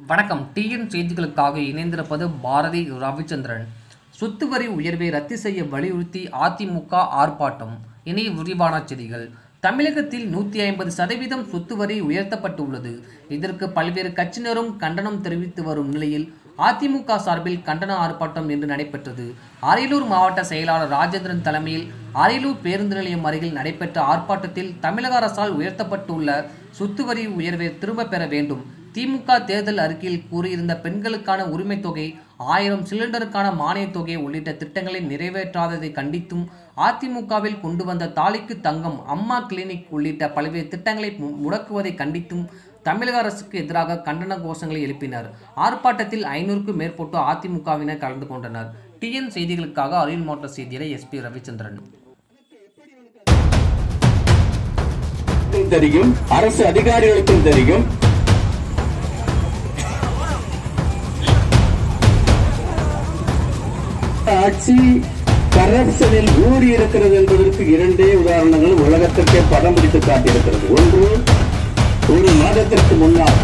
வணக்கம் டிஎன் செய்திகளுக்காக இணைந்திருப்பது பாரதி ரவிச்சந்திரன் சொத்து வரி உயர்வை ரத்து செய்ய வலியுறுத்தி அதிமுக ஆர்ப்பாட்டம் இனி விரிவான செய்திகள் தமிழகத்தில் நூற்றி ஐம்பது சதவீதம் சொத்து வரி உயர்த்தப்பட்டுள்ளது இதற்கு பல்வேறு கட்சியினரும் கண்டனம் தெரிவித்து வரும் நிலையில் அதிமுக சார்பில் கண்டன ஆர்ப்பாட்டம் இன்று நடைபெற்றது அரியலூர் மாவட்ட செயலாளர் ராஜேந்திரன் தலைமையில் அரியலூர் பேருந்து நிலையம் அருகில் நடைபெற்ற ஆர்ப்பாட்டத்தில் தமிழக அரசால் உயர்த்தப்பட்டுள்ள சொத்து வரி உயர்வை திரும்ப பெற வேண்டும் திமுக தேர்தல் அறிக்கையில் கூறியிருந்த பெண்களுக்கான உரிமைத் தொகை ஆயிரம் சிலிண்டருக்கான மானியத் தொகை உள்ளிட்ட திட்டங்களை நிறைவேற்றாததை கண்டித்தும் அதிமுகவில் கொண்டு வந்த தாலிக்கு தங்கம் அம்மா கிளினிக் உள்ளிட்ட பல்வேறு திட்டங்களை மு- முடக்குவதை கண்டித்தும் தமிழக அரசுக்கு எதிராக கண்டன கோஷங்களை எழுப்பினர் ஆர்ப்பாட்டத்தில் ஐநூறுக்கும் மேற்பட்டு அதிமுகவினர் கலந்து கொண்டனர் டிஎன் செய்திகளுக்காக அரியல் மாவட்ட செய்தியாளர் எஸ்பி ரவிச்சந்திரன் தெரியும் அரசு அதிகாரிகளுக்கும் தெரியும் ஆட்சி கரப்ஷனில் ஊறி இருக்கிறது என்பதற்கு இரண்டே உதாரணங்கள் உலகத்திற்கே படம் பிடித்து காட்டியிருக்கிறது ஒன்று ஒரு மாதத்திற்கு முன்னால்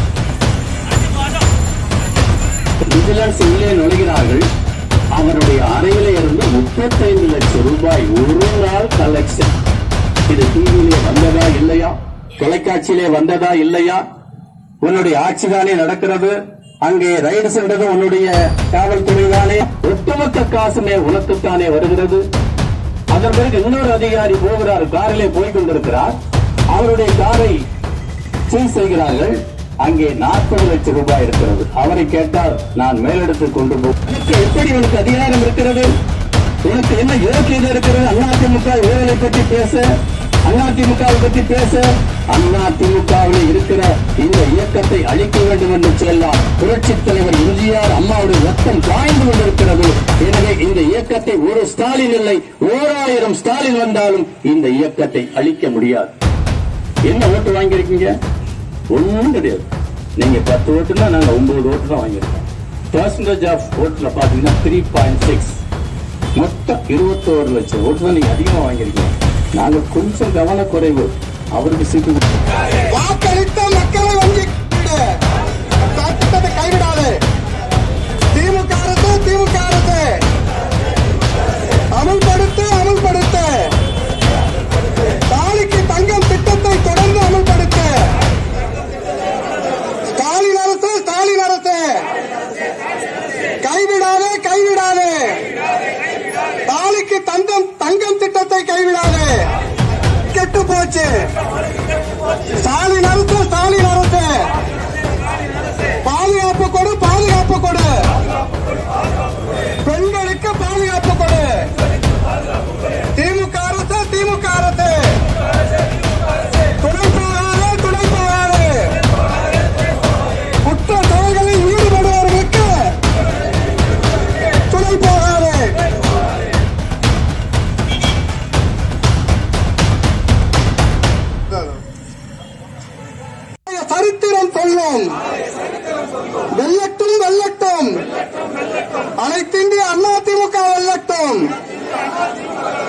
விஜிலன்ஸ் உள்ளே நுழைகிறார்கள் அவருடைய அறையிலே இருந்து முப்பத்தைந்து லட்சம் ரூபாய் ஒரு நாள் கலெக்ஷன் இது டிவியிலே வந்ததா இல்லையா தொலைக்காட்சியிலே வந்ததா இல்லையா உன்னுடைய ஆட்சிதானே நடக்கிறது அங்கே ரைடு சென்றது உன்னுடைய காவல்துறை தானே ஒட்டுமொத்த காசுமே உனக்குத்தானே வருகிறது அதன் பிறகு இன்னொரு அதிகாரி போகிறார் காரிலே போய் கொண்டிருக்கிறார் அவருடைய காரை சீல் செய்கிறார்கள் அங்கே நாற்பது லட்சம் ரூபாய் இருக்கிறது அவரை கேட்டால் நான் மேலிடத்துக்கு கொண்டு போ உனக்கு எப்படி உனக்கு அதிகாரம் இருக்கிறது உனக்கு என்ன யோக்கியதை இருக்கிறது அதிமுக ஊழலை பற்றி பேச அதிமுகவை பற்றி பேச அதிமுகவில் இருக்கிற இந்த இயக்கத்தை அழிக்க வேண்டும் என்று சொல்லலாம் புரட்சி தலைவர் எம்ஜிஆர் அம்மாவுடைய ரத்தம் காய்ந்து கொண்டிருக்கிறது எனவே இந்த இயக்கத்தை ஒரு ஸ்டாலின் இல்லை ஓராயிரம் ஸ்டாலின் வந்தாலும் இந்த இயக்கத்தை அழிக்க முடியாது என்ன ஓட்டு வாங்கியிருக்கீங்க ஒண்ணும் கிடையாது நீங்க பத்து ஓட்டுனா நாங்க ஒன்பது ஓட்டு தான் வாங்கியிருக்கோம் பர்சன்டேஜ் ஆஃப் ஓட்டுல பாத்தீங்கன்னா த்ரீ பாயிண்ட் சிக்ஸ் மொத்தம் இருபத்தோரு லட்சம் ஓட்டு தான் நீங்க அதிகமா வாங்கியிருக்கீங்க நாங்க கொஞ்சம் கவனக்குறைவு அவருக்கு சீட்டு கொடுத்தோம். வாக்களித்த மக்களை வங்கி திட்டத்தை கைவிடாது திமுக அரசு திமுக அரசு அமல்படுத்து அமல்படுத்து தாலிக்கு தங்கம் திட்டத்தை தொடர்ந்து அமல்படுத்து ஸ்டாலின் அரசு ஸ்டாலின் அரசு கைவிடாதே கைவிடாதே தாலிக்கு தங்கம் தங்கம் திட்டத்தை கைவிடாதே கெட்டு போச்சு ஸ்டாலின் அரசு ஸ்டாலின் அரசு பாதுகாப்பு கொடு பாதுகாப்பு கொடு பெண்களுக்கு பாதுகாப்பு கொடு திமுக அரசு திமுக அரசு துணை போகாது துணை போகாது குற்ற செயல்களில் ஈடுபடுபவர்களுக்கு துணை போகாது சரித்திரம் சொல்லும் வெல்லட்டும் வெல்லட்டும் அனைத்திந்திய அண்ணா திமுக வெல்லட்டும்